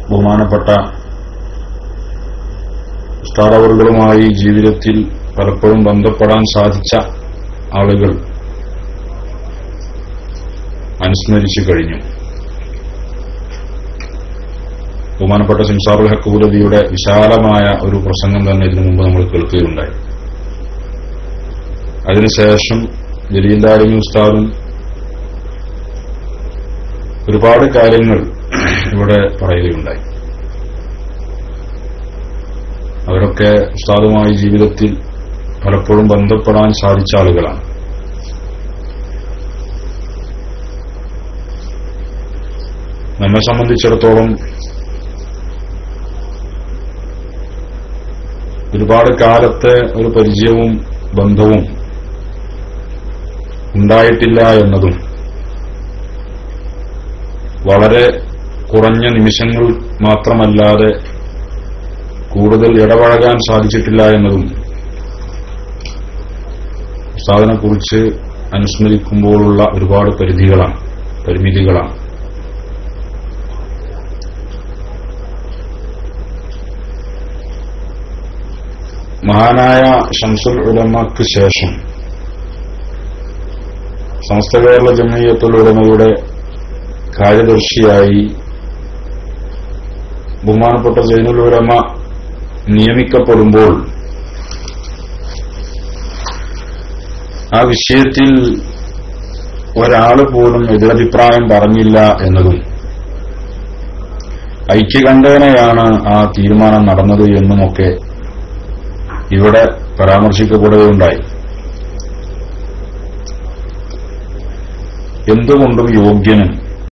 ബഹുമാനപ്പെട്ട സ്റ്റാറവറുകളുമായി ജീവിതത്തിൽ പലപ്പോഴും ബന്ധപ്പെടാൻ സാധിച്ച ആളുകൾ അനുസ്മരിച്ചു കഴിഞ്ഞു ബഹുമാനപ്പെട്ട സിംസാറുൽ ഹക്കൂലബിയുടെ വിശാലമായ ഒരു പ്രസംഗം തന്നെ ഇതിനു മുമ്പ് നമ്മൾ കേൾക്കുകയുണ്ടായി അതിനുശേഷം ജലീൽദാരിമി ഉസ്താദും ഒരുപാട് കാര്യങ്ങൾ ഇവിടെ പറയുകയുണ്ടായി അവരൊക്കെ ഉസ്താദുമായി ജീവിതത്തിൽ പലപ്പോഴും ബന്ധപ്പെടാൻ സാധിച്ച ആളുകളാണ് നമ്മെ സംബന്ധിച്ചിടത്തോളം ഒരുപാട് കാലത്തെ ഒരു പരിചയവും ബന്ധവും ഉണ്ടായിട്ടില്ല എന്നതും വളരെ കുറഞ്ഞ നിമിഷങ്ങൾ മാത്രമല്ലാതെ കൂടുതൽ ഇടപഴകാൻ സാധിച്ചിട്ടില്ല എന്നതും ഉസ്താദിനെക്കുറിച്ച് അനുസ്മരിക്കുമ്പോഴുള്ള ഒരുപാട് പരിധികളാണ് പരിമിതികളാണ് മഹാനായ ഷംസുൽ ഉലമക്ക് ശേഷം സമസ്ത കേരള ജമയത്തുൽ ഉലമയുടെ കാര്യദർശിയായി ബഹുമാനപ്പെട്ട ജൈനുൽ ഉലമ നിയമിക്കപ്പെടുമ്പോൾ ആ വിഷയത്തിൽ ഒരാൾ പോലും എതിരഭിപ്രായം പറഞ്ഞില്ല എന്നതും ഐക്യകണ്ഠേനയാണ് ആ തീരുമാനം നടന്നത് എന്നുമൊക്കെ ഇവിടെ പരാമർശിക്കപ്പെടുകയുണ്ടായി എന്തുകൊണ്ടും യോഗ്യനും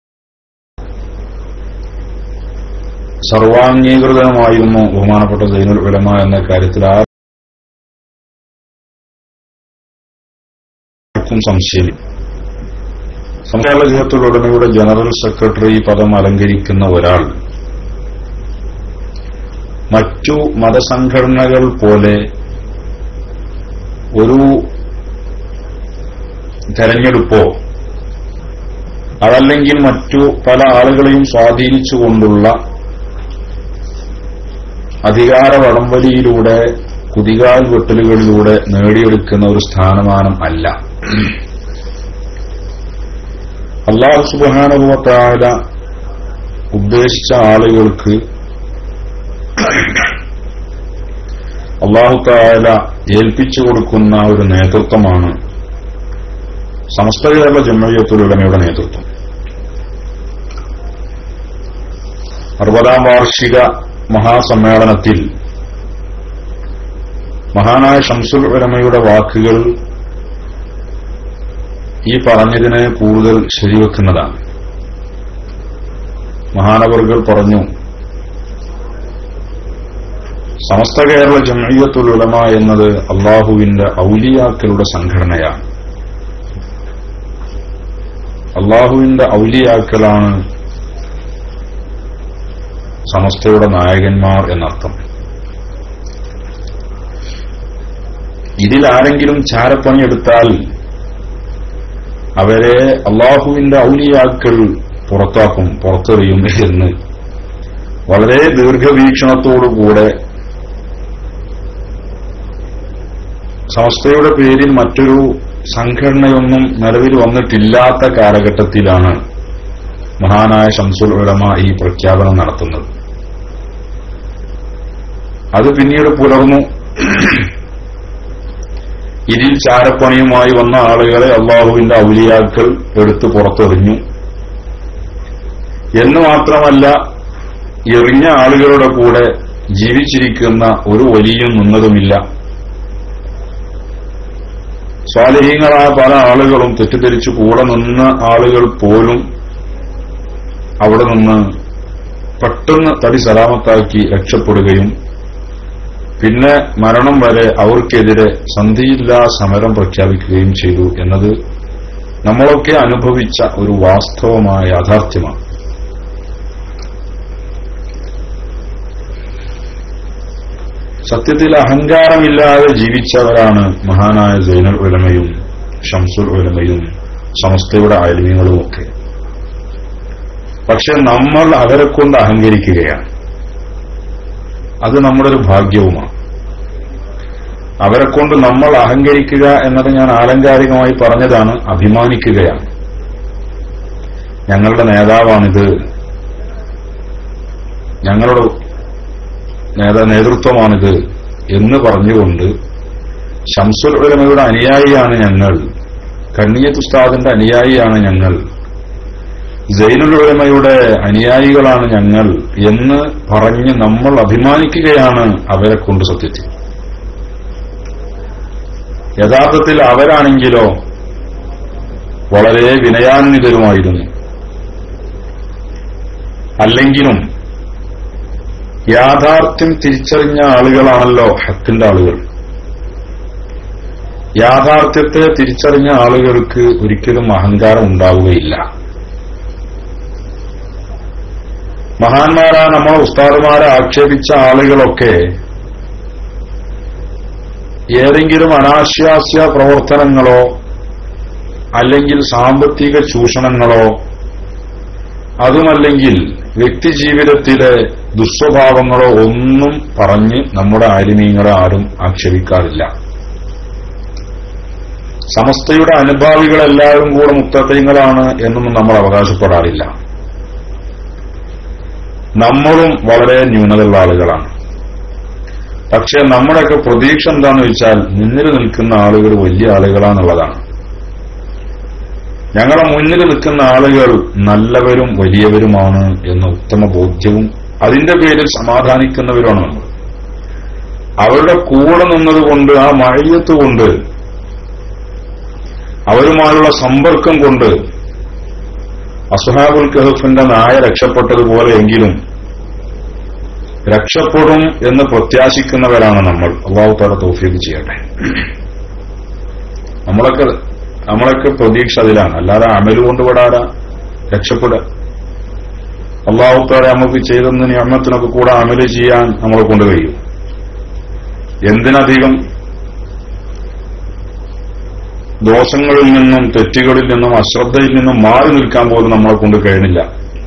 സർവാംഗീകൃതമായിരുന്നു ബഹുമാനപ്പെട്ട സൈനുൽ ഉലമ എന്ന കാര്യത്തിൽ ആർക്കും സംശയമില്ല സംസ്ഥാന ജിഹത്തുൽ ഉടമയുടെ ജനറൽ സെക്രട്ടറി പദം അലങ്കരിക്കുന്ന ഒരാൾ മറ്റു മതസംഘടനകൾ പോലെ ഒരു തെരഞ്ഞെടുപ്പോ അതല്ലെങ്കിൽ മറ്റു പല ആളുകളെയും സ്വാധീനിച്ചുകൊണ്ടുള്ള അധികാര വടംവലിയിലൂടെ കുതികാൽ വെട്ടലുകളിലൂടെ നേടിയെടുക്കുന്ന ഒരു സ്ഥാനമാനം അല്ല അള്ളാഹു സുബാനുഭവത്തായ ഉദ്ദേശിച്ച ആളുകൾക്ക് അള്ളാഹു താല ഏൽപ്പിച്ചു കൊടുക്കുന്ന ഒരു നേതൃത്വമാണ് സമസ്ത കേരള ജമ്മയ്യത്തുലമയുടെ നേതൃത്വം അറുപതാം വാർഷിക മഹാസമ്മേളനത്തിൽ മഹാനായ ഷംസുൽ ഉലമയുടെ വാക്കുകൾ ഈ പറഞ്ഞതിനെ കൂടുതൽ ശരിവെക്കുന്നതാണ് മഹാനവറുകൾ പറഞ്ഞു സമസ്ത കേരള ജമയ്യത്തുൽ ഉലമ എന്നത് അള്ളാഹുവിന്റെ ഔലിയാക്കളുടെ സംഘടനയാണ് അള്ളാഹുവിന്റെ ഔലിയാക്കളാണ് സമസ്തയുടെ നായകന്മാർ എന്നർത്ഥം ഇതിൽ ആരെങ്കിലും ചാരപ്പണിയെടുത്താൽ അവരെ അള്ളാഹുവിന്റെ ഔലിയാക്കൾ പുറത്താക്കും പുറത്തെറിയും എന്ന് വളരെ ദീർഘവീക്ഷണത്തോടുകൂടെ സംസ്ഥയുടെ പേരിൽ മറ്റൊരു സംഘടനയൊന്നും നിലവിൽ വന്നിട്ടില്ലാത്ത കാലഘട്ടത്തിലാണ് മഹാനായ ഷംസുൽ ഉലമ ഈ പ്രഖ്യാപനം നടത്തുന്നത് അത് പിന്നീട് പുലർന്നു ഇതിൽ ചാരപ്പണിയുമായി വന്ന ആളുകളെ അള്ളാഹുവിന്റെ ഔലിയാക്കൾ എടുത്തു പുറത്തെറിഞ്ഞു എന്ന് മാത്രമല്ല എറിഞ്ഞ ആളുകളുടെ കൂടെ ജീവിച്ചിരിക്കുന്ന ഒരു വലിയും നിന്നതുമില്ല സ്വാലിഹീങ്ങളായ പല ആളുകളും തെറ്റിദ്ധരിച്ചു കൂടെ നിന്ന ആളുകൾ പോലും അവിടെ നിന്ന് പെട്ടെന്ന് തടി സലാമത്താക്കി രക്ഷപ്പെടുകയും പിന്നെ മരണം വരെ അവർക്കെതിരെ സന്ധിയില്ലാ സമരം പ്രഖ്യാപിക്കുകയും ചെയ്തു എന്നത് നമ്മളൊക്കെ അനുഭവിച്ച ഒരു വാസ്തവമായ യാഥാർത്ഥ്യമാണ് സത്യത്തിൽ അഹങ്കാരമില്ലാതെ ജീവിച്ചവരാണ് മഹാനായ ജൈനൽ ഉലമയും ഷംസുൽ ഉലമയും സമസ്തയുടെ അയൽമീങ്ങളുമൊക്കെ പക്ഷെ നമ്മൾ അവരെ കൊണ്ട് അഹങ്കരിക്കുകയാണ് അത് നമ്മുടെ ഒരു ഭാഗ്യവുമാണ് അവരെ കൊണ്ട് നമ്മൾ അഹങ്കരിക്കുക എന്നത് ഞാൻ ആലങ്കാരികമായി പറഞ്ഞതാണ് അഭിമാനിക്കുകയാണ് ഞങ്ങളുടെ നേതാവാണിത് ഞങ്ങളുടെ നേതാ നേതൃത്വമാണിത് എന്ന് പറഞ്ഞുകൊണ്ട് ഷംസുൽ ഉലമയുടെ അനുയായിയാണ് ഞങ്ങൾ കണ്ണിയത്ത് ഉസ്താദിന്റെ അനുയായിയാണ് ഞങ്ങൾ ജൈനുൽ ഉലമയുടെ അനുയായികളാണ് ഞങ്ങൾ എന്ന് പറഞ്ഞ് നമ്മൾ അഭിമാനിക്കുകയാണ് അവരെ കൊണ്ട് സത്യത്തിൽ യഥാർത്ഥത്തിൽ അവരാണെങ്കിലോ വളരെ വിനയാന്വിതരുമായിരുന്നു അല്ലെങ്കിലും യാഥാർത്ഥ്യം തിരിച്ചറിഞ്ഞ ആളുകളാണല്ലോ ഹക്കിന്റെ ആളുകൾ യാഥാർത്ഥ്യത്തെ തിരിച്ചറിഞ്ഞ ആളുകൾക്ക് ഒരിക്കലും അഹങ്കാരം ഉണ്ടാവുകയില്ല മഹാന്മാരാ നമ്മളെ ഉസ്താദുമാരെ ആക്ഷേപിച്ച ആളുകളൊക്കെ ഏതെങ്കിലും അനാശാസ്യ പ്രവർത്തനങ്ങളോ അല്ലെങ്കിൽ സാമ്പത്തിക ചൂഷണങ്ങളോ അതുമല്ലെങ്കിൽ വ്യക്തിജീവിതത്തിലെ ദുസ്വഭാവങ്ങളോ ഒന്നും പറഞ്ഞ് നമ്മുടെ ആലിമീങ്ങളെ ആരും ആക്ഷേപിക്കാറില്ല സമസ്തയുടെ അനുഭാവികളെല്ലാവരും കൂടെ മുത്തത്തയങ്ങളാണ് എന്നൊന്നും നമ്മൾ അവകാശപ്പെടാറില്ല നമ്മളും വളരെ ന്യൂനതയുള്ള ആളുകളാണ് പക്ഷെ നമ്മുടെയൊക്കെ പ്രതീക്ഷ എന്താണെന്ന് വെച്ചാൽ മുന്നിൽ നിൽക്കുന്ന ആളുകൾ വലിയ ആളുകളാന്നുള്ളതാണ് ഞങ്ങളുടെ മുന്നിൽ നിൽക്കുന്ന ആളുകൾ നല്ലവരും വലിയവരുമാണ് എന്ന ഉത്തമ ബോധ്യവും അതിന്റെ പേരിൽ സമാധാനിക്കുന്നവരാണ് നമ്മൾ അവരുടെ കൂടെ നിന്നതുകൊണ്ട് ആ മഴയത്ത് കൊണ്ട് അവരുമായുള്ള സമ്പർക്കം കൊണ്ട് അസുഹാബുൽ കഹഫിന്റെ നായ രക്ഷപ്പെട്ടതുപോലെ എങ്കിലും രക്ഷപ്പെടും എന്ന് പ്രത്യാശിക്കുന്നവരാണ് നമ്മൾ അള്ളാഹു താല തോഫീക്ക് ചെയ്യട്ടെ നമ്മളൊക്കെ നമ്മളൊക്കെ പ്രതീക്ഷ അതിലാണ് അല്ലാതെ അമല് കൊണ്ടുപെടാതെ രക്ഷപ്പെടുക അള്ളാഹു താല നമുക്ക് ചെയ്തെന്ന് അമ്മത്തിനൊക്കെ കൂടെ അമല് ചെയ്യാൻ നമ്മളെ കൊണ്ട് കഴിയും എന്തിനധികം ദോഷങ്ങളിൽ നിന്നും തെറ്റുകളിൽ നിന്നും അശ്രദ്ധയിൽ നിന്നും മാറി നിൽക്കാൻ പോലും നമ്മളെ കൊണ്ട് കഴിയണില്ല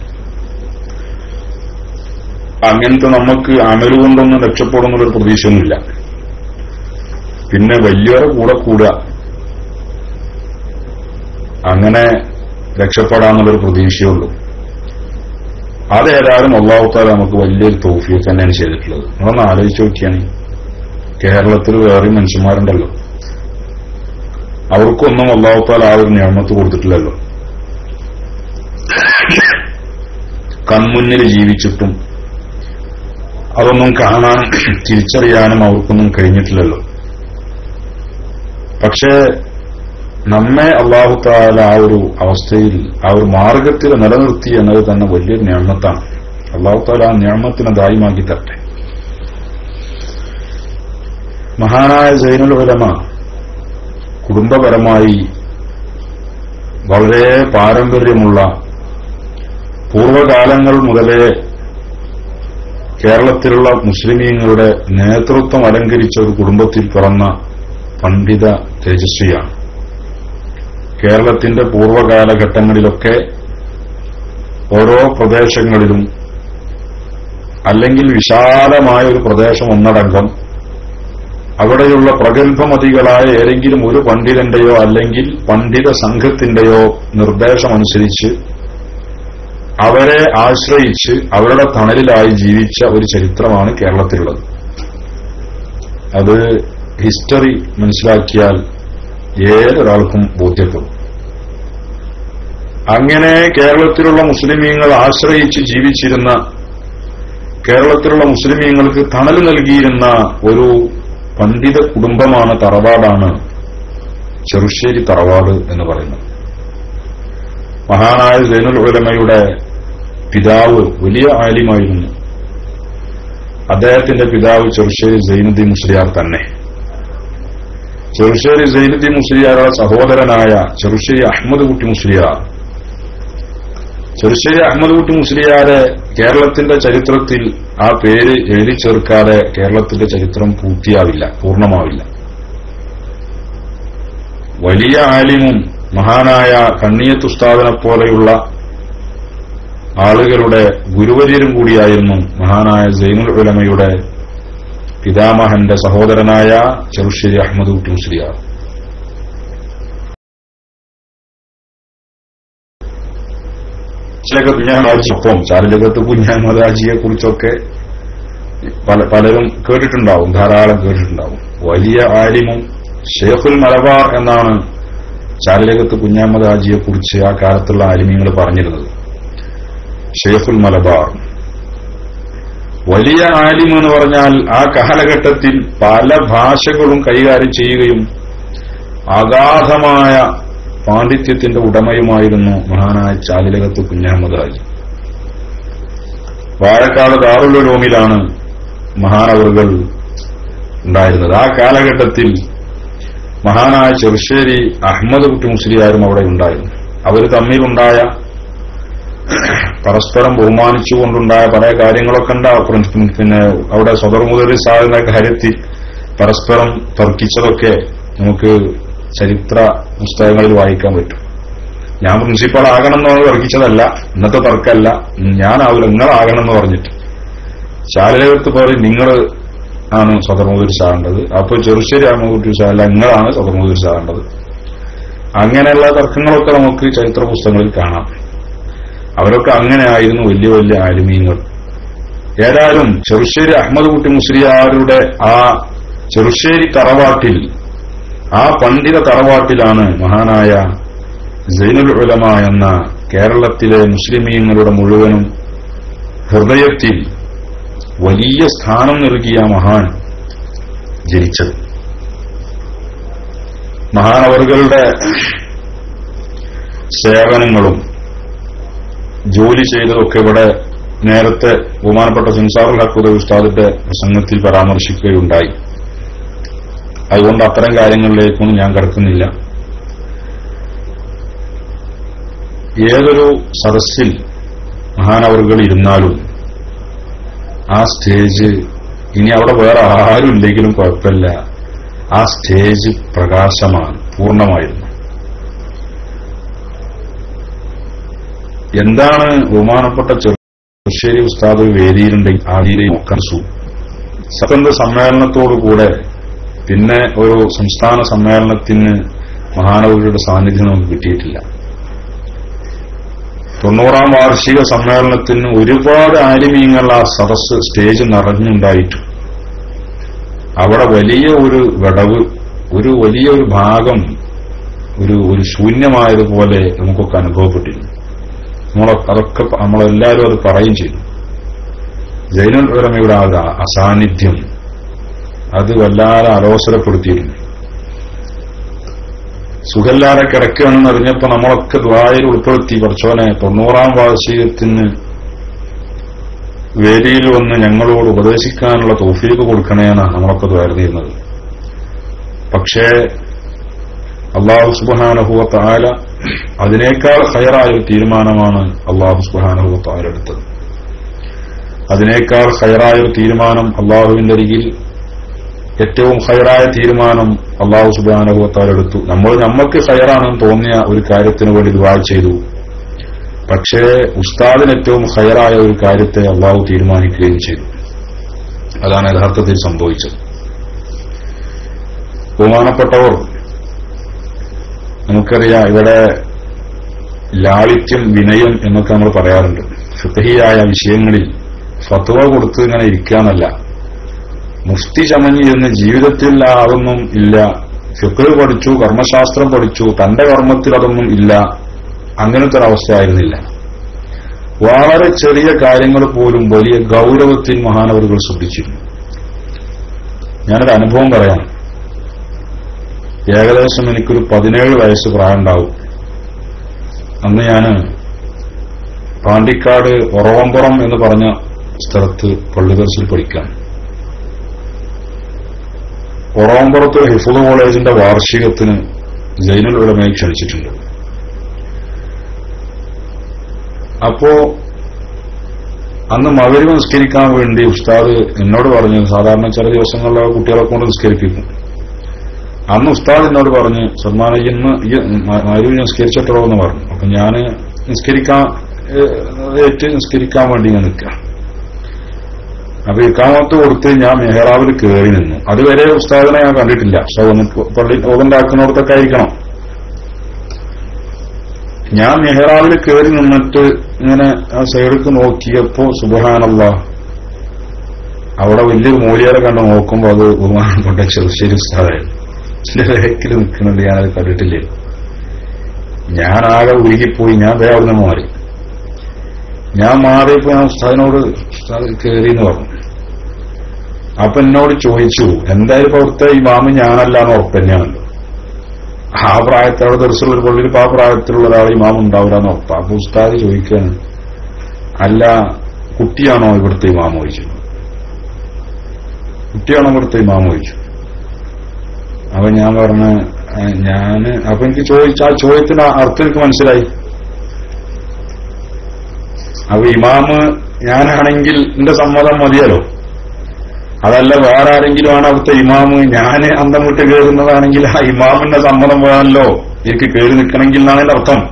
അങ്ങനത്തെ നമുക്ക് അമല് കൊണ്ടൊന്നും രക്ഷപ്പെടുന്നൊരു പ്രതീക്ഷയൊന്നുമില്ല പിന്നെ വലിയവരെ കൂടെ കൂടുക അങ്ങനെ രക്ഷപ്പെടാന്നുള്ളൊരു പ്രതീക്ഷയുള്ളൂ അതേതായാലും ഒന്നാവത്താൽ നമുക്ക് വലിയൊരു തോഫിയൊക്കെ തന്നെയാണ് ചെയ്തിട്ടുള്ളത് നമ്മളൊന്ന് ആലോചിച്ച് നോക്കിയാണ് കേരളത്തിൽ വേറെ മനുഷ്യന്മാരുണ്ടല്ലോ അവർക്കൊന്നും അള്ളാഹുത്താൽ ആ ഒരു നിയമത്ത് കൊടുത്തിട്ടില്ലല്ലോ കൺമുന്നിൽ ജീവിച്ചിട്ടും അതൊന്നും കാണാൻ തിരിച്ചറിയാനും അവർക്കൊന്നും കഴിഞ്ഞിട്ടില്ലല്ലോ പക്ഷേ നമ്മെ അള്ളാഹു താല ആ ഒരു അവസ്ഥയിൽ ആ ഒരു മാർഗത്തിൽ നിലനിർത്തി എന്നത് തന്നെ വലിയൊരു ഞാമത്താണ് അള്ളാഹു താല ആ ഞാമത്തിനെ ദായമാക്കി തരട്ടെ മഹാനായ ജൈനുൽ ഉലമ കുടുംബപരമായി വളരെ പാരമ്പര്യമുള്ള പൂർവകാലങ്ങൾ മുതലേ കേരളത്തിലുള്ള മുസ്ലിമീങ്ങളുടെ നേതൃത്വം അലങ്കരിച്ച ഒരു കുടുംബത്തിൽ പിറന്ന പണ്ഡിത തേജസ്വിയാണ് കേരളത്തിന്റെ പൂർവ്വകാലഘട്ടങ്ങളിലൊക്കെ ഓരോ പ്രദേശങ്ങളിലും അല്ലെങ്കിൽ വിശാലമായ ഒരു പ്രദേശം ഒന്നടങ്കം അവിടെയുള്ള പ്രഗത്ഭമതികളായ ഏതെങ്കിലും ഒരു പണ്ഡിതന്റെയോ അല്ലെങ്കിൽ പണ്ഡിത സംഘത്തിന്റെയോ നിർദ്ദേശമനുസരിച്ച് അവരെ ആശ്രയിച്ച് അവരുടെ തണലിലായി ജീവിച്ച ഒരു ചരിത്രമാണ് കേരളത്തിലുള്ളത് അത് ഹിസ്റ്ററി മനസ്സിലാക്കിയാൽ ഏതൊരാൾക്കും ബോധ്യപ്പെടും അങ്ങനെ കേരളത്തിലുള്ള മുസ്ലിമീങ്ങൾ ആശ്രയിച്ച് ജീവിച്ചിരുന്ന കേരളത്തിലുള്ള മുസ്ലിമീങ്ങൾക്ക് തണൽ നൽകിയിരുന്ന ഒരു പണ്ഡിത കുടുംബമാണ് തറവാടാണ് ചെറുശ്ശേരി തറവാട് എന്ന് പറയുന്നത് മഹാനായ സൈനുൽ ഉലമയുടെ പിതാവ് വലിയ ആലിമായിരുന്നു അദ്ദേഹത്തിന്റെ പിതാവ് ചെറുശ്ശേരി സൈനുദ്ദീൻ മുസ്ലിയാർ തന്നെ ചെറുശ്ശേരി സൈനുദ്ദീൻ മുസ്ലിയാരുടെ സഹോദരനായ ചെറുശ്ശേരി അഹമ്മദ് കുട്ടി മുസ്ലിയാർ ചെറുശ്ശേരി അഹമ്മദ് കുട്ടി മുസ്ലിയാരെ കേരളത്തിന്റെ ചരിത്രത്തിൽ ആ പേര് എഴുതി ചേർക്കാതെ കേരളത്തിന്റെ ചരിത്രം പൂർത്തിയാവില്ല പൂർണ്ണമാവില്ല വലിയ ആലിമും മഹാനായ കണ്ണിയത്തുസ്താദിനെ പോലെയുള്ള ആളുകളുടെ ഗുരുവര്യരും കൂടിയായിരുന്നു മഹാനായ സൈനുൽ ഉലമയുടെ പിതാമഹന്റെ സഹോദരനായ ചെറുശ്ശേരി അഹമ്മദ് കുട്ടി മുസ്ലിയാർ ചില കുഞ്ഞാമാജിയൊപ്പം ചാരലകത്ത് കുഞ്ഞാമദാജിയെ കുറിച്ചൊക്കെ പല പലരും കേട്ടിട്ടുണ്ടാവും ധാരാളം കേട്ടിട്ടുണ്ടാവും വലിയ ആലിമും ഷേഖുൽ മലബാർ എന്നാണ് ചാരലകത്ത് കുഞ്ഞാമദാജിയെ കുറിച്ച് ആ കാലത്തുള്ള ആലിമ്യങ്ങൾ പറഞ്ഞിരുന്നത് ഷേഖുൽ മലബാർ വലിയ ആലിം എന്ന് പറഞ്ഞാൽ ആ കാലഘട്ടത്തിൽ പല ഭാഷകളും കൈകാര്യം ചെയ്യുകയും അഗാധമായ പാണ്ഡിത്യത്തിന്റെ ഉടമയുമായിരുന്നു മഹാനായ ചാലിലകത്ത് കുഞ്ഞഹമ്മദ് ഹാജി വാഴക്കാട് ദാറുലുലോമിലാണ് മഹാനവറുകൾ ഉണ്ടായിരുന്നത് ആ കാലഘട്ടത്തിൽ മഹാനായ ചെറുശ്ശേരി അഹമ്മദ് കുട്ടി മുസ്ലിയാരും അവിടെ ഉണ്ടായിരുന്നു അവർ തമ്മിലുണ്ടായ പരസ്പരം ബഹുമാനിച്ചുകൊണ്ടുണ്ടായ പല കാര്യങ്ങളൊക്കെ ഉണ്ടാവും പിന്നെ അവിടെ സ്വതർ മുതൽ സാധന കാര്യത്തിൽ പരസ്പരം തർക്കിച്ചതൊക്കെ നമുക്ക് ചരിത്ര പുസ്തകങ്ങളിൽ വായിക്കാൻ പറ്റും ഞാൻ പ്രിൻസിപ്പൾ ആകണം എന്ന് തർക്കിച്ചതല്ല ഇന്നത്തെ തർക്കമല്ല ഞാനാവില്ല നിങ്ങളാകണം എന്ന് പറഞ്ഞിട്ട് ശാലകത്ത് പറയും നിങ്ങൾ ആണ് സ്വതർമുദൂർ സാകേണ്ടത് അപ്പോൾ ചെറുശ്ശേരി ആമകുട്ടി സാല്ല നിങ്ങളാണ് സ്വതർമുദൂർ സാകേണ്ടത് അങ്ങനെയുള്ള തർക്കങ്ങളൊക്കെ നമുക്ക് ചരിത്ര പുസ്തകങ്ങളിൽ കാണാം അവരൊക്കെ അങ്ങനെ ആയിരുന്നു വലിയ വലിയ ആലിമീങ്ങൾ ഏതായാലും ചെറുശ്ശേരി അഹമ്മദ് കുട്ടി മുസ്ലിയാരുടെ ആ ചെറുശ്ശേരി തറവാട്ടിൽ ആ പണ്ഡിത തറവാട്ടിലാണ് മഹാനായ സൈനുൽ ഉലമ എന്ന കേരളത്തിലെ മുസ്ലിമീങ്ങളുടെ മുഴുവനും ഹൃദയത്തിൽ വലിയ സ്ഥാനം നൽകിയ മഹാൻ ജനിച്ചത് മഹാനവറുകളുടെ സേവനങ്ങളും ജോലി ചെയ്തതൊക്കെ ഇവിടെ നേരത്തെ ബഹുമാനപ്പെട്ട സിൻസാറുൽ ഹക്കുദ ഉസ്താദിന്റെ പ്രസംഗത്തിൽ പരാമർശിക്കുകയുണ്ടായി അതുകൊണ്ട് അത്തരം കാര്യങ്ങളിലേക്കൊന്നും ഞാൻ കിടക്കുന്നില്ല ഏതൊരു സദസ്സിൽ മഹാനവറുകൾ ഇരുന്നാലും ആ സ്റ്റേജ് ഇനി അവിടെ വേറെ ആരും ഇല്ലെങ്കിലും കുഴപ്പമില്ല ആ സ്റ്റേജ് പ്രകാശമാണ് പൂർണ്ണമായിരുന്നു എന്താണ് ബഹുമാനപ്പെട്ട ചെറുശ്ശേരി ഉസ്താദ് വേദിയിലുണ്ടെങ്കിൽ ആദിയിലെയും ഒക്കൻസു സ്വതന്ത്ര സമ്മേളനത്തോടുകൂടെ പിന്നെ ഒരു സംസ്ഥാന സമ്മേളനത്തിന് മഹാനവരുടെ സാന്നിധ്യം നമുക്ക് കിട്ടിയിട്ടില്ല തൊണ്ണൂറാം വാർഷിക സമ്മേളനത്തിന് ഒരുപാട് ആലിമീങ്ങൾ ആ സദസ് സ്റ്റേജ് നിറഞ്ഞുണ്ടായിട്ടു അവിടെ വലിയ ഒരു വിടവ് ഒരു വലിയ ഒരു ഭാഗം ഒരു ഒരു ശൂന്യമായതുപോലെ നമുക്കൊക്കെ അനുഭവപ്പെട്ടിരുന്നു നമ്മൾ അതൊക്കെ നമ്മളെല്ലാവരും അത് പറയും ചെയ്തു ജൈനുൽ ഉലമയുടെ ആ അസാന്നിധ്യം അത് വല്ലാതെ അലോസരപ്പെടുത്തിയിരുന്നു സുഖല്ലാതെ കിടക്കുകയാണെന്ന് അറിഞ്ഞപ്പോ നമ്മളൊക്കെ ദ്വായിൽ ഉൾപ്പെടുത്തി കുറച്ചോനെ തൊണ്ണൂറാം വാർഷികത്തിന് വേദിയിൽ വന്ന് ഞങ്ങളോട് ഉപദേശിക്കാനുള്ള തോഫീക്ക് കൊടുക്കണേന്നാണ് നമ്മളൊക്കെ ദ്വാരുന്നത് പക്ഷേ അള്ളാഹു സുബാനഹുവത്ത് ആല അതിനേക്കാൾ ഹയറായ ഒരു തീരുമാനമാണ് അള്ളാഹു സുബാനഹുവത്ത് ആല എടുത്തത് അതിനേക്കാൾ ഹയറായ ഒരു തീരുമാനം അള്ളാഹുവിന്റെ അരികിൽ ഏറ്റവും ഹയറായ തീരുമാനം അള്ളാഹു സുബാനുഭവത്താൽ എടുത്തു നമ്മൾ നമ്മൾക്ക് ഹയറാണെന്ന് തോന്നിയ ഒരു കാര്യത്തിന് വേണ്ടി ദുവാ ചെയ്തു പക്ഷേ ഉസ്താദിന് ഏറ്റവും ഹയറായ ഒരു കാര്യത്തെ അള്ളാഹു തീരുമാനിക്കുകയും ചെയ്തു അതാണ് യഥാർത്ഥത്തിൽ സംഭവിച്ചത് ബഹുമാനപ്പെട്ടവർ നമുക്കറിയാം ഇവിടെ ലാളിത്യം വിനയം എന്നൊക്കെ നമ്മൾ പറയാറുണ്ട് ഫിഖഹിയായ വിഷയങ്ങളിൽ ഫത്വ കൊടുത്ത് ഇങ്ങനെ ഇരിക്കാന്നല്ല മുഫ്തി ചമഞ്ഞിരുന്ന് ജീവിതത്തിൽ അതൊന്നും ഇല്ല ഫിഖ് പഠിച്ചു കർമ്മശാസ്ത്രം പഠിച്ചു തന്റെ കർമ്മത്തിൽ അതൊന്നും ഇല്ല അങ്ങനത്തെ ഒരു അവസ്ഥയായിരുന്നില്ല വളരെ ചെറിയ കാര്യങ്ങൾ പോലും വലിയ ഗൗരവത്തിൽ മഹാനവറുകൾ ശ്രദ്ധിച്ചിരുന്നു ഞാനൊരു അനുഭവം പറയാം ഏകദേശം എനിക്കൊരു പതിനേഴ് വയസ്സ് പ്രായമുണ്ടാവും അന്ന് ഞാന് പാണ്ടിക്കാട് ഒറവമ്പുറം എന്ന് പറഞ്ഞ സ്ഥലത്ത് പള്ളിദർശിൽ പഠിക്കാൻ ഒറവമ്പുറത്ത് ഹിഫുദ് കോളേജിന്റെ വാർഷികത്തിന് ജൈനുൽ ഉലമയെ ക്ഷണിച്ചിട്ടുണ്ട് അപ്പോ അന്ന് മകരി നിസ്കരിക്കാൻ വേണ്ടി ഉസ്താദ് എന്നോട് പറഞ്ഞു സാധാരണ ചില ദിവസങ്ങളിലെ കുട്ടികളെ കൊണ്ട് നിസ്കരിപ്പിക്കും അന്ന് ഉസ്താദ് എന്നോട് പറഞ്ഞു സൽമാന ഇന്ന് ഈ മകരി നിസ്കരിച്ചിട്ടുള്ളൂ എന്ന് പറഞ്ഞു അപ്പൊ ഞാൻ നിസ്കരിക്കാൻ ഏറ്റ് നിസ്കരിക്കാൻ വേണ്ടി ഇങ്ങനെ നിൽക്കാം അപ്പൊ ഇക്കാമത്ത് കൊടുത്ത് ഞാൻ മെഹ്റാവിൽ കയറി നിന്നു അതുവരെ ഉസ്താദിനെ ഞാൻ കണ്ടിട്ടില്ല പക്ഷെ ഒന്ന് പള്ളി ഓതുണ്ടാക്കുന്നിടത്തൊക്കെ ആയിരിക്കണം ഞാൻ മെഹ്റാവിൽ കയറി നിന്നിട്ട് ഇങ്ങനെ ആ സൈഡിലേക്ക് നോക്കിയപ്പോ സുബഹാനല്ല അവിടെ വലിയൊരു മൂലിയാരെ കണ്ട് നോക്കുമ്പോ അത് ബഹുമാനപ്പെട്ട ചെറുശ്ശേരി ഉസ്താദായിരുന്നു ചില വേക്കിൽ നിൽക്കുന്നുണ്ട് ഞാനത് കണ്ടിട്ടില്ലേ ഞാൻ ആകെ ഉരുകിപ്പോയി ഞാൻ വേറെ അവിടെ നിന്ന് മാറി ഞാൻ മാറിയപ്പോ ഞാൻ ഉസ്താദിനോട് ഉസ്താദ് കയറി എന്ന് പറഞ്ഞു അപ്പൊ എന്നോട് ചോദിച്ചു എന്തായാലും ഇപ്പൊ അവിടുത്തെ ഈ മാമ ഞാനല്ല എന്ന് ഉറപ്പ് തന്നെയാണല്ലോ ആ പ്രായത്തിൽ അവിടെ ദർശനമുള്ള ഒരു പള്ളിയിൽ ഇപ്പൊ ആ പ്രായത്തിലുള്ള ഒരാൾ ഇമാം ഉണ്ടാവില്ല എന്ന് ഉറപ്പ് അപ്പൊ ഉസ്താദ് ചോദിക്കാണ് അല്ല കുട്ടിയാണോ ഇവിടുത്തെ ഇമാം ചോദിച്ചു കുട്ടിയാണോ ഇവിടുത്തെ ഇമാം ചോദിച്ചു അപ്പൊ ഞാൻ പറഞ്ഞ ഞാന് അപ്പൊ എനിക്ക് ചോദിച്ച ആ ചോദ്യത്തിന്റെ അർത്ഥം എനിക്ക് മനസ്സിലായി അപ്പൊ ഇമാമ് ഞാനാണെങ്കിൽ എന്റെ സമ്മതം മതിയല്ലോ അതല്ല വേറെ ആരെങ്കിലും ആണ് അവിടുത്തെ ഇമാമ് ഞാൻ അന്തം വിട്ട് കയറുന്നതാണെങ്കിൽ ആ ഇമാമിന്റെ സമ്മതം വേണമല്ലോ എനിക്ക് കയറി നിൽക്കണമെങ്കിൽ എന്നാണ് എന്റെ അർത്ഥം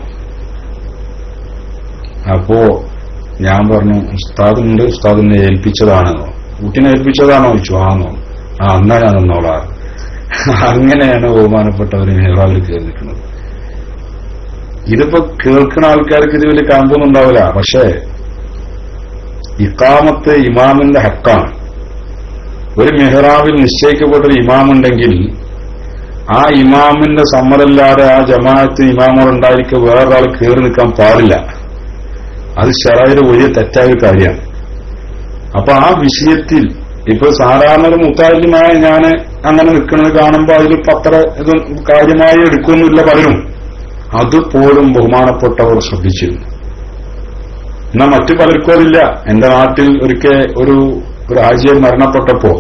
അപ്പോ ഞാൻ പറഞ്ഞു ഉസ്താദുണ്ട് ഉസ്താദിനെ ഏൽപ്പിച്ചതാണെന്നോ കുട്ടിനെ ഏൽപ്പിച്ചതാണോ ചോദിച്ചു ആന്നോ ആ എന്നാ ഞാൻ നിന്നോളാ അങ്ങനെയാണ് ബഹുമാനപ്പെട്ടവർ മെഹ്റാവിൽ കയറി നിൽക്കുന്നത് ഇതിപ്പോ കേൾക്കുന്ന ആൾക്കാർക്ക് ഇത് വലിയ കാമ്പൊന്നും ഉണ്ടാവില്ല പക്ഷേ ഇക്കാമത്ത് ഇമാമിന്റെ ഹക്കാണ് ഒരു മെഹ്റാബിൽ നിശ്ചയിക്കപ്പെട്ട ഒരു ഇമാമുണ്ടെങ്കിൽ ആ ഇമാമിന്റെ സമ്മതമില്ലാതെ ആ ജമാഅത്ത് ഇമാമോട് ഉണ്ടായിരിക്കെ വേറൊരാൾ കയറി നിൽക്കാൻ പാടില്ല അത് ഷറായില് വലിയ തെറ്റായ ഒരു കാര്യമാണ് അപ്പൊ ആ വിഷയത്തിൽ ഇപ്പൊ സാധാരണ ഒരു മുത്താലിമായ ഞാൻ അങ്ങനെ നിൽക്കുന്നത് കാണുമ്പോൾ അതിൽ പത്ര ഇത് കാര്യമായി എടുക്കുന്നില്ല പലരും അതുപോലും ബഹുമാനപ്പെട്ടവർ ശ്രദ്ധിച്ചിരുന്നു എന്നാ മറ്റു പലർക്കും അതില്ല എന്റെ നാട്ടിൽ ഒരിക്കൽ ഒരു ഒരു ആഴ്ചയിൽ മരണപ്പെട്ടപ്പോ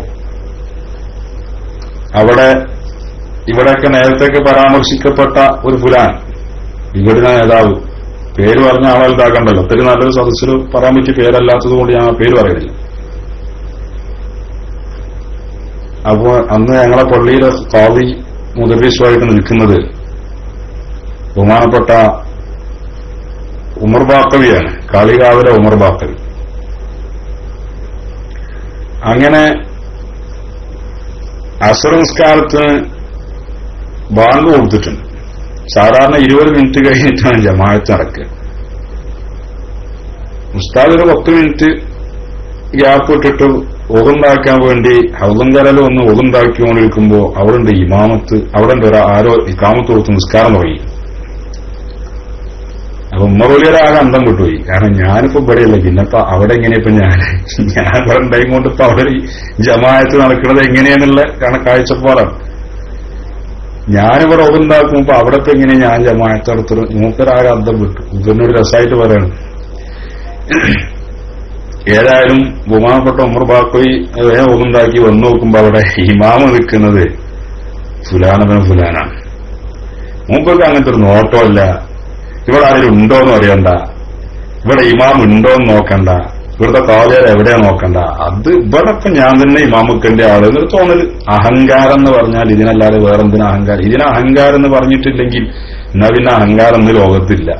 അവിടെ ഇവിടെയൊക്കെ നേരത്തെയൊക്കെ പരാമർശിക്കപ്പെട്ട ഒരു ഫുലാൻ ഇവിടുന്ന നേതാവ് പേര് പറഞ്ഞ ആളെ ഇതാക്കണ്ടല്ലോ ഒത്തിരി നല്ലൊരു സദസ്സിൽ പറയാൻ പറ്റിയ പേരല്ലാത്തത് കൊണ്ട് ഞാൻ ആ പേര് പറയുന്നില്ല അപ്പോ അന്ന് ഞങ്ങളെ പള്ളിയിലെ കാവി മുദബീസുമായിട്ട് നിൽക്കുന്നത് ബഹുമാനപ്പെട്ട ഉമർ ബാക്കവിയാണ് കാളികാവിലെ ഉമർ ബാക്കവി അങ്ങനെ അസർ നിസ്കാരത്തിന് ബാങ്ക് കൊടുത്തിട്ടുണ്ട് സാധാരണ ഇരുപത് മിനിറ്റ് കഴിഞ്ഞിട്ടാണ് ജമാഅത്ത് നടക്കുക ഉസ്താദ് ഒരു പത്ത് മിനിറ്റ് ഗ്യാപ്പ് ഇട്ടിട്ട് ഒതുണ്ടാക്കാൻ വേണ്ടി ഹൗദങ്കരൽ ഒന്ന് ഒതുണ്ടാക്കിക്കൊണ്ടിരിക്കുമ്പോ അവിടെ ഉണ്ട് ഇമാമത്ത് അവിടെ ഉണ്ട് ഒരു ആരോ ഇക്കാമത്ത് കൊടുത്ത് നിസ്കാരം തുടങ്ങി അപ്പൊ ഉമ്മറൊലിയൊരാകെ അന്തം വിട്ടുപോയി കാരണം ഞാനിപ്പോ ഇവിടെയല്ല പിന്നെപ്പോ അവിടെ എങ്ങനെയപ്പോ ഞാൻ ഞാൻ ഇവിടെ ഉണ്ടായും കൊണ്ട് ഇപ്പൊ അവിടെ ഈ ജമായത്ത് നടക്കുന്നത് എങ്ങനെയാന്നുള്ള കാരണം കാഴ്ചപ്പാടാണ് ഞാനിവിടെ ഒതുണ്ടാക്കുമ്പോ അവിടെ ഇപ്പൊ എങ്ങനെ ഞാൻ ജമായത്ത് നടത്തുന്നു മൂപ്പരാകെ അന്തം വിട്ടു ഇവനൊരു രസമായിട്ട് പറയാണ് ഏതായാലും ബഹുമാനപ്പെട്ട ഉമർ ബാക്കോയി വേഗം ഒതുണ്ടാക്കി വന്നു നോക്കുമ്പോ അവിടെ ഇമാമ നിൽക്കുന്നത് ഫുലാനബൻ ഫുലാനാണ് മൂപ്പർക്ക് അങ്ങനത്തെ ഒരു നോട്ടമല്ല ഇവിടെ ആരെങ്കിലും ഉണ്ടോന്ന് അറിയണ്ട ഇവിടെ ഇമാം ഉണ്ടോന്ന് നോക്കണ്ട ഇവിടുത്തെ കാവ്യർ എവിടെയാ നോക്കണ്ട അത് ഇവിടെ ഇപ്പൊ ഞാൻ തന്നെ ഇമാമുക്കന്റെ ആള് എന്നൊരു തോന്നല് അഹങ്കാരം എന്ന് പറഞ്ഞാൽ ഇതിനല്ലാതെ വേറെന്തിനാ അഹങ്കാരം ഇതിന് അഹങ്കാരം എന്ന് പറഞ്ഞിട്ടില്ലെങ്കിൽ എന്നാ പിന്നെ അഹങ്കാരം എന്ന് ലോകത്തില്ല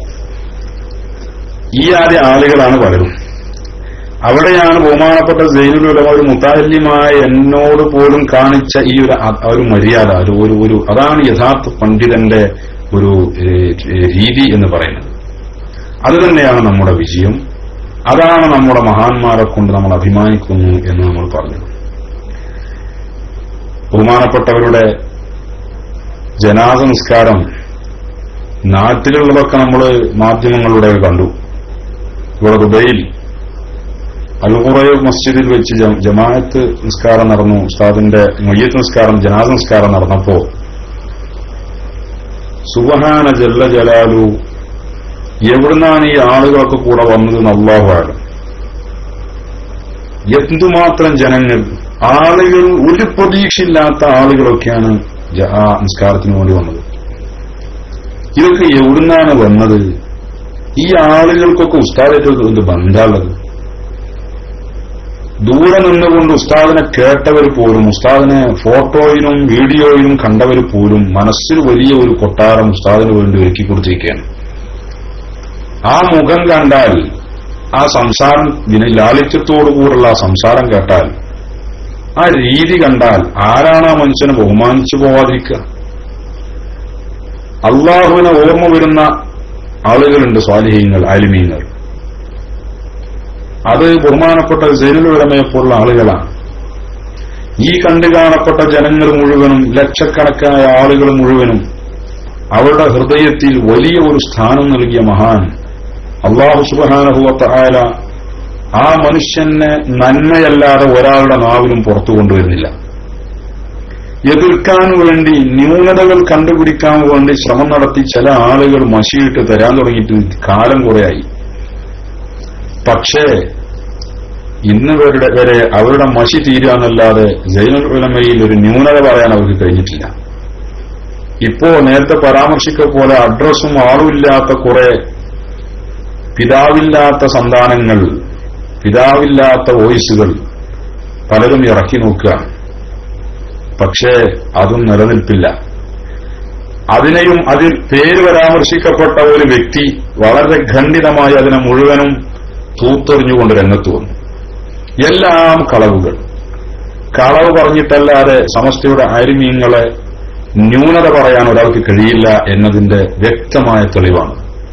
ഈ ആദ്യ ആളുകളാണ് പലരും അവിടെയാണ് ബഹുമാനപ്പെട്ട ജൈനുലുള്ള ഒരു മുത്താലിമായ എന്നോട് പോലും കാണിച്ച ഈ ഒരു അ- ഒരു മര്യാദ ഒരു ഒരു ഒരു അതാണ് യഥാർത്ഥ പണ്ഡിതന്റെ ഒരു ഏഹ്, ഏഹ്, രീതി എന്ന് പറയുന്നത് അത് തന്നെയാണ് നമ്മുടെ വിജയം അതാണ് നമ്മുടെ മഹാന്മാരെ കൊണ്ട് നമ്മൾ അഭിമാനിക്കുന്നു എന്ന് നമ്മൾ പറഞ്ഞു ബഹുമാനപ്പെട്ടവരുടെ ജനാസ നിസ്കാരം നാട്ടിലുള്ളതൊക്കെ നമ്മൾ മാധ്യമങ്ങളിലൂടെ കണ്ടു ഇവിടെ ദുബൈയിൽ അൽഹുറൈ മസ്ജിദിൽ വെച്ച് ജ- ജമാഅത്ത് നിസ്കാരം നടന്നു ഉസ്താദിന്റെ മയ്യത്ത് നിസ്കാരം ജനാസ നിസ്കാരം നടന്നപ്പോ സുബഹാന ജല്ല ജലാലു എവിടുന്നാണ് ഈ ആളുകളൊക്കെ കൂടെ വന്നത് അള്ളാഹുവാണ് എന്തുമാത്രം ജനങ്ങൾ ആളുകൾ ഒരു പ്രതീക്ഷയില്ലാത്ത ആളുകളൊക്കെയാണ് ജ- ആ നിസ്കാരത്തിന് വേണ്ടി വന്നത് ഇതൊക്കെ എവിടുന്നാണ് വന്നത് ഈ ആളുകൾക്കൊക്കെ ഉസ്താദായിട്ട് എന്ത് ബന്ധമുള്ളത് ദൂരെ നിന്നുകൊണ്ട് ഉസ്താദിനെ കേട്ടവർ പോലും ഉസ്താദിനെ ഫോട്ടോയിലും വീഡിയോയിലും കണ്ടവർ പോലും മനസ്സിൽ വലിയ ഒരു കൊട്ടാരം ഉസ്താദിന് വേണ്ടി ഒരുക്കി കൊടുത്തിരിക്കുകയാണ് ആ മുഖം കണ്ടാൽ ആ സംസാരം വിന- ലാളിത്യത്തോടുകൂടുള്ള ആ സംസാരം കേട്ടാൽ ആ രീതി കണ്ടാൽ ആരാണ് ആ മനുഷ്യനെ ബഹുമാനിച്ചു പോവാതിരിക്കുക അള്ളാഹുവിനെ ഓർമ്മ വരുന്ന ആളുകളുണ്ട് സ്വാലിഹീങ്ങൾ ആലിമീങ്ങൾ അത് ബഹുമാനപ്പെട്ട ജനുലമയെപ്പോലുള്ള ആളുകളാണ് ഈ കണ്ടു കാണപ്പെട്ട ജനങ്ങൾ മുഴുവനും ലക്ഷക്കണക്കായ ആളുകൾ മുഴുവനും അവരുടെ ഹൃദയത്തിൽ വലിയ ഒരു സ്ഥാനം നൽകിയ മഹാൻ അള്ളാഹു സുബാനഹുവത്ത ആ മനുഷ്യനെ നന്മയല്ലാതെ ഒരാളുടെ നാവിലും പുറത്തു കൊണ്ടുവരുന്നില്ല എതിർക്കാൻ വേണ്ടി ന്യൂനതകൾ കണ്ടുപിടിക്കാൻ വേണ്ടി ശ്രമം നടത്തി ചില ആളുകൾ മഷിയിട്ട് തരാൻ തുടങ്ങിയിട്ട് കാലം കുറയായി പക്ഷേ ഇന്ന് വരുടെ വരെ അവരുടെ മഷി തീരാന്നല്ലാതെ ജൈനുൽ ഉലമയിൽ ഒരു ന്യൂനത പറയാൻ അവർക്ക് കഴിഞ്ഞിട്ടില്ല ഇപ്പോ നേരത്തെ പരാമർശിക്ക പോലെ അഡ്രസ്സും ആളുമില്ലാത്ത കുറെ പിതാവില്ലാത്ത സന്താനങ്ങൾ പിതാവില്ലാത്ത വോയിസുകൾ പലരും ഇറക്കി നോക്കുകയാണ് പക്ഷേ അതും നിലനിൽപ്പില്ല അതിനെയും അതിൽ പേര് പരാമർശിക്കപ്പെട്ട ഒരു വ്യക്തി വളരെ ഖണ്ഡിതമായി അതിനെ മുഴുവനും തൂത്തെറിഞ്ഞുകൊണ്ട് രംഗത്ത് വന്നു എല്ലാം കളവുകൾ കളവ് പറഞ്ഞിട്ടല്ലാതെ സമസ്തയുടെ ആരിമീങ്ങളെ ന്യൂനത പറയാൻ ഒരാൾക്ക് കഴിയില്ല എന്നതിന്റെ വ്യക്തമായ തെളിവാണ്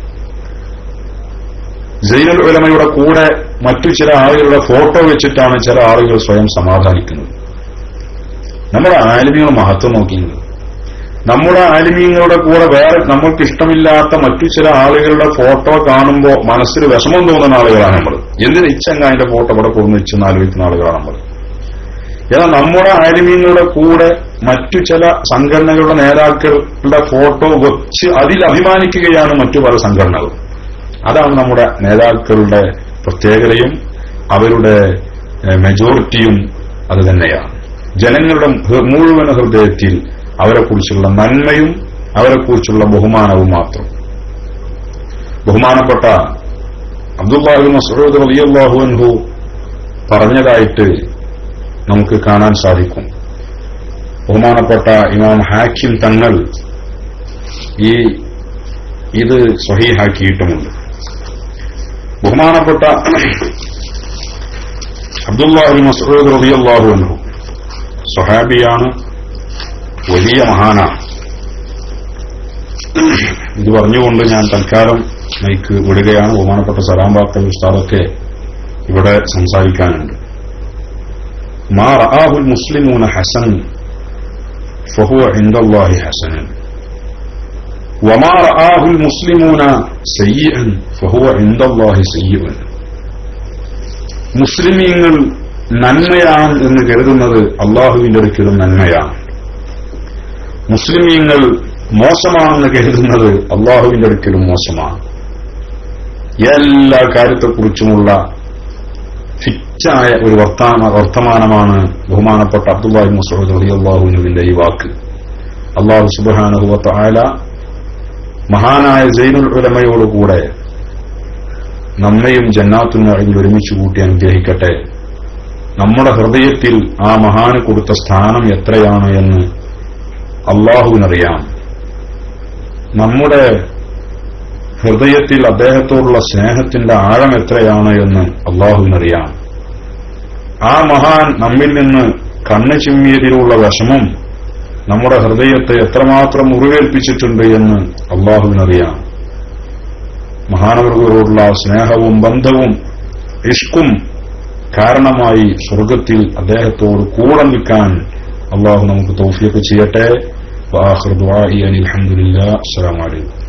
ജൈനുൽ ഉലമയുടെ കൂടെ മറ്റു ചില ആളുകളുടെ ഫോട്ടോ വെച്ചിട്ടാണ് ചില ആളുകൾ സ്വയം സമാധാനിക്കുന്നത് നമ്മുടെ ആലിമീങ്ങൾ മഹത്വം നോക്കിയത് നമ്മുടെ ആലിമീങ്ങളുടെ കൂടെ വേറെ നമ്മൾക്ക് ഇഷ്ടമില്ലാത്ത മറ്റു ചില ആളുകളുടെ ഫോട്ടോ കാണുമ്പോൾ മനസ്സിൽ വിഷമം തോന്നുന്ന ആളുകളാണ് നമ്മൾ എന്തിന് ഇച്ചങ്ങ അതിന്റെ ഫോട്ടോ ഇവിടെ കൊണ്ടു വെച്ചെന്ന് ആലോചിക്കുന്ന ആളുകളാണ് നമ്മൾ എന്നാൽ നമ്മുടെ ആലിമീങ്ങളുടെ കൂടെ മറ്റു ചില സംഘടനകളുടെ നേതാക്കളുടെ ഫോട്ടോ വെച്ച് അതിൽ അഭിമാനിക്കുകയാണ് മറ്റു പല സംഘടനകളും അതാണ് നമ്മുടെ നേതാക്കളുടെ പ്രത്യേകതയും അവരുടെ ഏഹ്, മെജോറിറ്റിയും അത് തന്നെയാണ് ജനങ്ങളുടെ ഹൃ- മുഴുവൻ ഹൃദയത്തിൽ അവരെക്കുറിച്ചുള്ള നന്മയും അവരെക്കുറിച്ചുള്ള ബഹുമാനവും മാത്രം ബഹുമാനപ്പെട്ട അബ്ദുല്ലാഹു മസൂദ് റളിയല്ലാഹു അൻഹു പറഞ്ഞതായിട്ട് നമുക്ക് കാണാൻ സാധിക്കും ബഹുമാനപ്പെട്ട ഇമാം ഹാക്കിം തങ്ങൾ ഈ ഇത് സ്വഹീഹാക്കിയിട്ടുമുണ്ട് ബഹുമാനപ്പെട്ട അബ്ദുല്ലാഹി മസൂദ് റളിയല്ലാഹു അൻഹു സ്വഹാബിയാണ് വലിയ മഹാനാണ് ഇത് പറഞ്ഞുകൊണ്ട് ഞാൻ തൽക്കാലം മൈക്ക് വിടുകയാണ് ബഹുമാനപ്പെട്ട സലാം ബാക്കൽ ഉസ്താദൊക്കെ ഇവിടെ സംസാരിക്കാനുണ്ട് മാ റആഹുൽ മുസ്ലിമൂന ഹസൻ ഫഹുവ ഇൻദല്ലാഹി ഹസനൻ وما رآه المسلمون سيئا فهو عند الله سيئا മുസ്ലിമീങ്ങൾ നന്മയാണ് എന്ന് കരുതുന്നത് അള്ളാഹുവിന്റെ ഒരിക്കലും നന്മയാണ് മുസ്ലിമീങ്ങൾ മോശമാണെന്ന് കരുതുന്നത് അള്ളാഹുവിന്റെ ഒരിക്കലും മോശമാണ് എല്ലാ കാര്യത്തെക്കുറിച്ചുമുള്ള ഫിറ്റായ ഒരു വർത്താന വർത്തമാനമാണ് ബഹുമാനപ്പെട്ട അബ്ദുല്ലാഹി മസൂദ് അലി അള്ളാഹുവിന്റെ ഈ വാക്ക് അള്ളാഹു സുബാനുഭവത്ത ആല മഹാനായ ജൈനുൽ ഉലമയോടുകൂടെ നമ്മയും ജന്നാത്തുൽ അഴിഞ്ഞ് ഒരുമിച്ച് കൂട്ടി അനുഗ്രഹിക്കട്ടെ നമ്മുടെ ഹൃദയത്തിൽ ആ മഹാന് കൊടുത്ത സ്ഥാനം എത്രയാണ് എന്ന് അള്ളാഹുവിനറിയാം നമ്മുടെ ഹൃദയത്തിൽ അദ്ദേഹത്തോടുള്ള സ്നേഹത്തിന്റെ ആഴം എത്രയാണ് എന്ന് അള്ളാഹുവിനറിയാം ആ മഹാൻ നമ്മിൽ നിന്ന് കണ്ണു ചിമ്മിയതിലുള്ള വിഷമം നമ്മുടെ ഹൃദയത്തെ എത്രമാത്രം മുറിവേൽപ്പിച്ചിട്ടുണ്ട് എന്ന് അള്ളാഹുവിനറിയാം മഹാനവർഗരോടുള്ള സ്നേഹവും ബന്ധവും ഇഷ്കും കാരണമായി സ്വർഗത്തിൽ അദ്ദേഹത്തോട് കൂടെ നിൽക്കാൻ അള്ളാഹു നമുക്ക് തൗഫിയൊക്കെ ചെയ്യട്ടെ വാഹൃ ദുആഇ അനിൽ ഹംദുലില്ലാ അസ്സലാമു അലൈക്കും